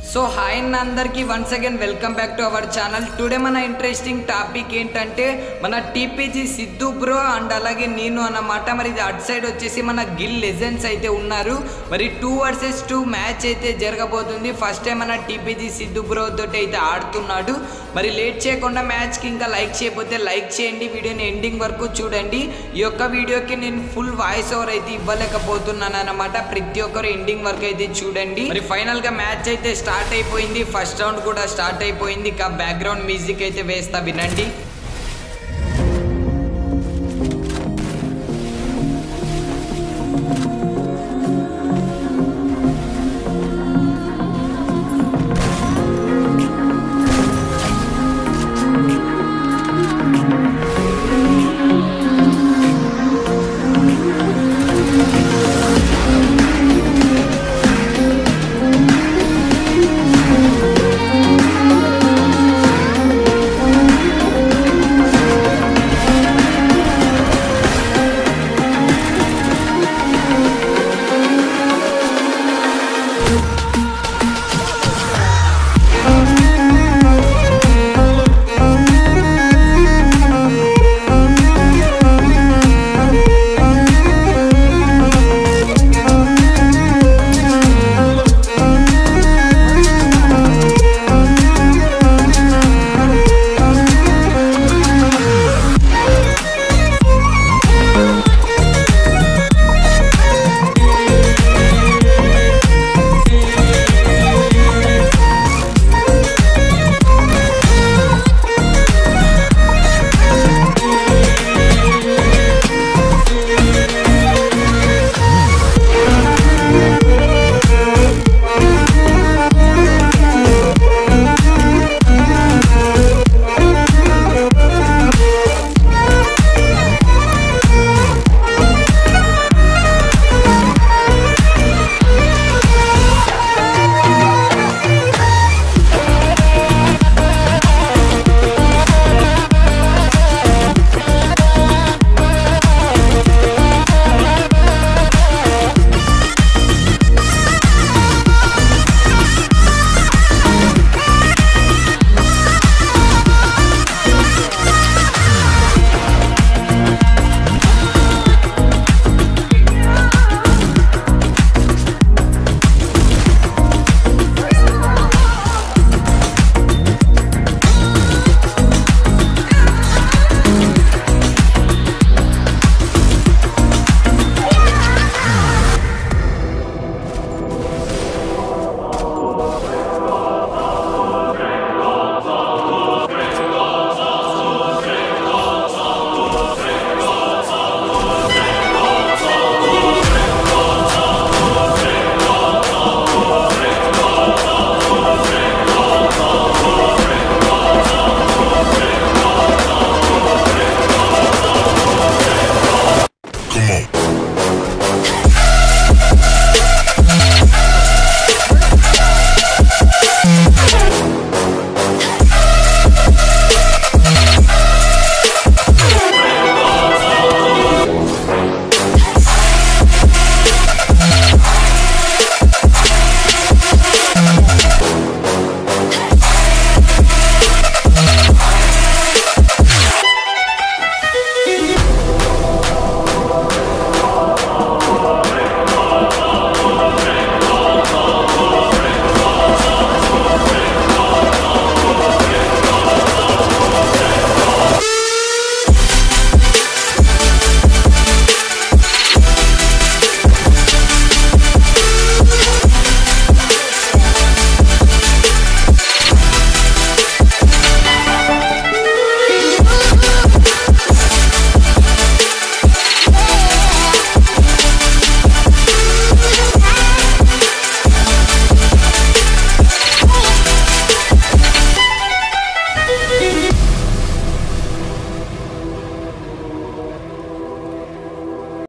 so hi అన్న అందరికీ once again welcome back to our channel today మన interesting topic ఏంటంటే మన టీపీజీ సిద్ధు బ్రో అండ్ అలాగే నేను అన్నమాట మరి ఇది అటు సైడ్ వచ్చేసి మన గిల్ లెజెండ్స్ అయితే ఉన్నారు మరి టూ వర్సెస్ టూ మ్యాచ్ అయితే జరగబోతుంది ఫస్ట్ టైం మన టీపీజీ సిద్ధు బ్రో తోటి అయితే ఆడుతున్నాడు మరి లేట్ చేయకుండా మ్యాచ్కి ఇంకా లైక్ చేయకపోతే లైక్ చేయండి వీడియోని ఎండింగ్ వరకు చూడండి ఈ యొక్క వీడియోకి నేను ఫుల్ వాయిస్ ఓవర్ అయితే ఇవ్వలేకపోతున్నాను అనమాట ప్రతి ఒక్కరు ఎండింగ్ వరకు అయితే చూడండి మరి ఫైనల్ గా మ్యాచ్ అయితే స్టార్ట్ అయిపోయింది ఫస్ట్ రౌండ్ కూడా స్టార్ట్ అయిపోయింది ఇక బ్యాక్గ్రౌండ్ మ్యూజిక్ అయితే వేస్తా వినండి